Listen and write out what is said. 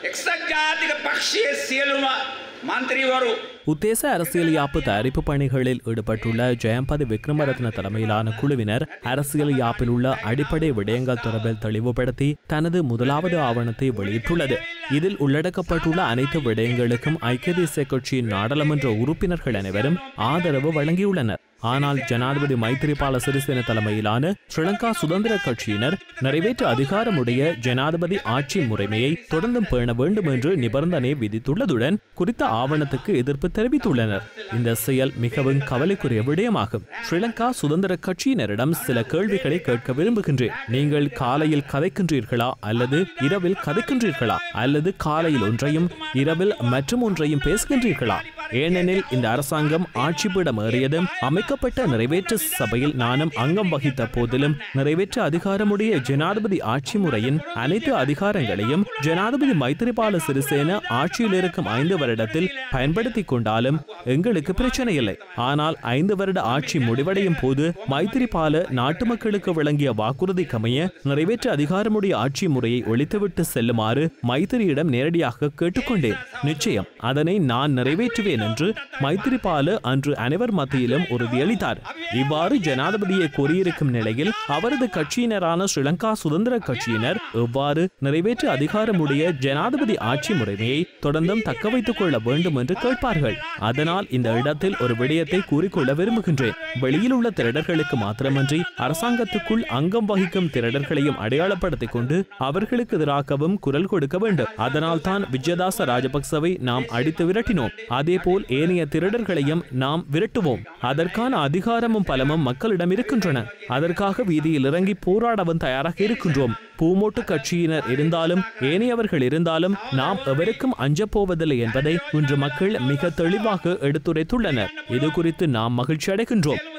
එක්සත් ජාතික පක්ෂයේ සියලුම මන්ත්‍රීවරු உத்தேச அரசியல் யாப்பு தயாரிப்பு பணிகளில் ஈடுபட்டுள்ள ஜெயம்பதி விக்ரமரத்ன தலைமையிலான குழுவினர் அரசியல் யாப்பில் உள்ள அடிப்படை விடயங்கள் தொடர்பில் தெளிவுபடுத்தி தனது முதலாவது ஆவணத்தை வெளியிட்டுள்ளது இதில் உள்ளடக்கப்பட்டுள்ள அனைத்து விடயங்களுக்கும் ஐக்கிய தேசிய கட்சியின் நாடாளுமன்ற உறுப்பினர்கள் அனைவரும் ஆதரவு வழங்கியுள்ளனர் ஆனால் ஜனாதிபதி மைத்திரிபால சிறிசேன தலைமையிலான ஸ்ரீலங்கா சுதந்திர கட்சியினர் நிறைவேற்று அதிகாரமுடைய ஜனாதிபதி ஆட்சி முறைமையை தொடர்ந்தும் பேண வேண்டும் என்று நிபந்தனை விதித்துள்ளதுடன் குறித்த ஆவணத்துக்கு எதிர்ப்பு தெரிவித்துள்ளனர் இந்த செயல் மிகவும் கவலைக்குரிய விடயமாகும் ஸ்ரீலங்கா சுதந்திர கட்சியினரிடம் சில கேள்விகளை கேட்க விரும்புகின்றேன் நீங்கள் காலையில் கதைக்கின்றீர்களா அல்லது இரவில் கதைக்கின்றீர்களா அல்லது காலையில் ஒன்றையும் இரவில் மற்றும் ஒன்றையும் பேசுகின்றீர்களா ஏனெனில் இந்த அரசாங்கம் ஆட்சிபீடம் ஏறியதும் அமைக்கப்பட்ட நிறைவேற்று சபையில் நானும் அங்கம் வகித்த போதிலும் நிறைவேற்று அதிகாரமுடைய ஜனாதிபதி ஆட்சி முறையின் அனைத்து அதிகாரங்களையும் ஜனாதிபதி மைத்திரிபால சிறிசேன ஆட்சியில் இருக்கும் ஐந்து வருடத்தில் பயன்படுத்திக் கொண்டாலும் எங்களுக்கு பிரச்சனை இல்லை ஆனால் ஐந்து வருட ஆட்சி முடிவடையும் போது மைத்திரிபால நாட்டு மக்களுக்கு வழங்கிய வாக்குறுதிக்கமைய நிறைவேற்று அதிகாரமுடைய ஆட்சி முறையை ஒழித்துவிட்டு செல்லுமாறு மைத்திரியிடம் நேரடியாக கேட்டுக்கொண்டேன் நிச்சயம் அதனை நான் நிறைவேற்றுவேன் என்று மைத்திரிபால அன்று அனைவர் மத்தியிலும் உறுதியளித்தார் இவ்வாறு ஜனாதிபதியை கூறியிருக்கும் நிலையில் அவரது கட்சியினரான ஸ்ரீலங்கா சுதந்திர கட்சியினர் எவ்வாறு நிறைவேற்று அதிகாரமுடைய ஜனாதிபதி ஆட்சி முறைமையை தொடர்ந்தும் தக்க வைத்துக் கொள்ள வேண்டும் என்று கேட்பார்கள் அதனால் இந்த இடத்தில் ஒரு விடயத்தை கூறிக்கொள்ள விரும்புகின்றேன் வெளியில் உள்ள திரடர்களுக்கு மாத்திரமன்றி அரசாங்கத்துக்குள் அங்கம் வகிக்கும் திரடர்களையும் அடையாளப்படுத்திக் கொண்டு அவர்களுக்கு எதிராகவும் குரல் கொடுக்க வேண்டும் அதனால் தான் விஜயதாச ராஜபக்சவை நாம் அடித்து விரட்டினோம் அதேபோல் ஏனைய திருடர்களையும் நாம் விரட்டுவோம் அதற்கான அதிகாரமும் பலமும் மக்களிடம் இருக்கின்றன அதற்காக வீதியில் இறங்கி போராடவும் தயாராக இருக்கின்றோம் பூமோட்டு கட்சியினர் இருந்தாலும் ஏனையவர்கள் இருந்தாலும் நாம் எவருக்கும் அஞ்சப் போவதில்லை என்பதை இன்று மக்கள் மிக தெளிவாக எடுத்துரைத்துள்ளனர் இது குறித்து நாம் மகிழ்ச்சி அடைகின்றோம்